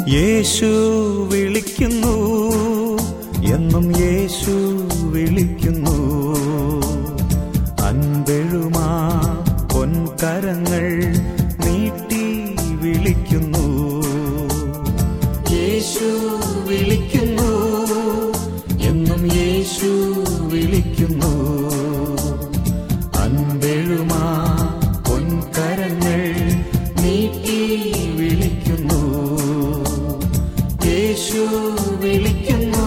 യേശു വിളിക്കുന്നു എന്നും യേശു വിളിക്കുന്നു അൻപെഴുമാ പൊൻകരങ്ങൾ നീട്ടി വിളിക്കുന്നു യേശു വിളിക്കുന്നു എന്നും യേശു വിളിക്കുന്നു അൻപെഴുമാ പൊൻകരങ്ങൾ നീട്ടി വിളിക്കുന്നു യേശു വിളിക്കുന്നു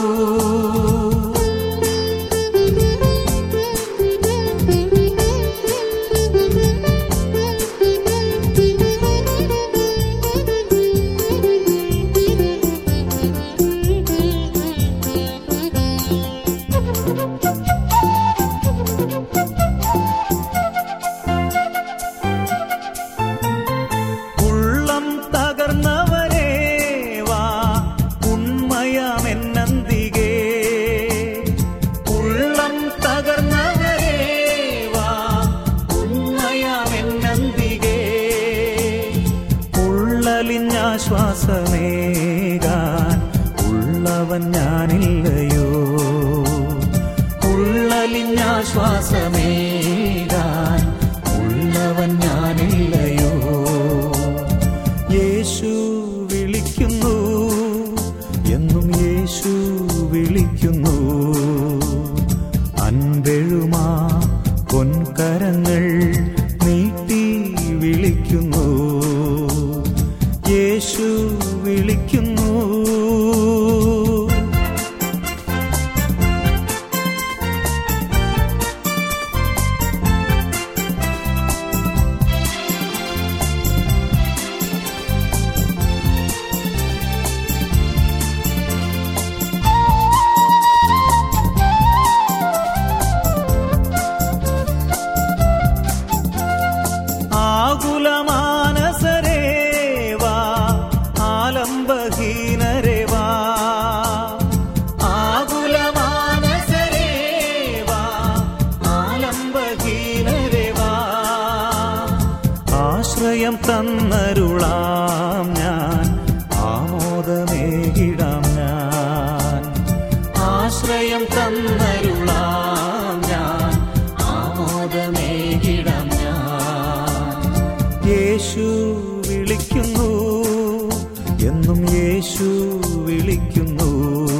ഉള്ളം തകർന്നവരേ വാ ഉണ്മയാമെന്നന്തികേ ഉള്ളം തകർന്നവരേ വാ ഉണ്മയാമെന്നന്തികേ ഉള്ളലിഞ്ഞാശ്വാസമേകാൻ ഉള്ളവൻ ഞാനില്ലയോ ഉള്ളലിഞ്ഞാശ്വാസമേകാൻ ഉള്ളവൻ ഞാനില്ലയോ യേശു വിളിക്കുന്നു എന്നും യേശു വിളിക്കുന്നു അൻപെഴുമാ പൊൻകരങ്ങൾ നീട്ടി വിളിക്കുന്നു യേശു വിളിക്കുന്നു ആകുലമാനസരേ വാ ആലംബഹീനരേ വാ ആകുലമാനസരേ വാ ആലംബഹീനരേ വാ ആശ്രയം തന്നരുളാം ഞാൻ ആമോദമേകിടാം ഞാൻ ആശ്രയം തന്നരുളാം ഞാൻ ആമോദമേകിടാം ഞാൻ യേശു വിളിക്കുന്നു എന്നും യേശു വിളിക്കുന്നു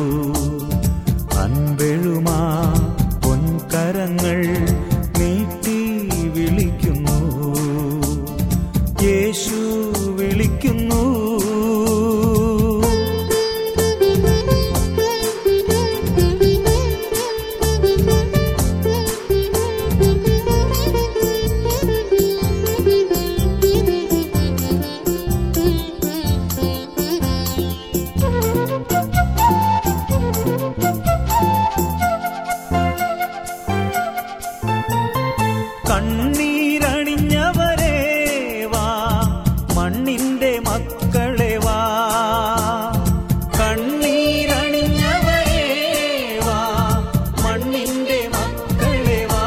അൻപെഴുമാ പൊൻകരങ്ങൾ നീട്ടി വിളിക്കുന്നു യേശു വിളിക്കുന്നു കണ്ണീരണിഞ്ഞവരേ വാ മണ്ണിന്റെ മക്കളെ വാ കണ്ണീരണിഞ്ഞവരേ വാ മണ്ണിന്റെ മക്കളെ വാ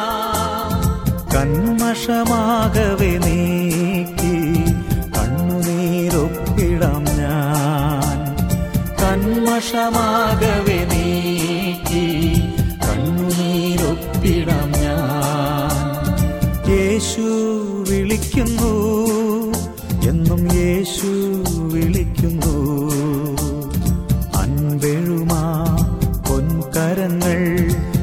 കന്മഷമാകവെ നീക്കി കണ്ണുനീരൊപ്പിടാം ഞാൻ കന്മഷമാകവെ നീക്കി കണ്ണുനീരൊപ്പിടാം ഞാൻ യേശു വിളിക്കുന്നു എന്നും യേശു വിളിക്കുന്നു അൻപെഴുമാ പൊൻകരങ്ങൾ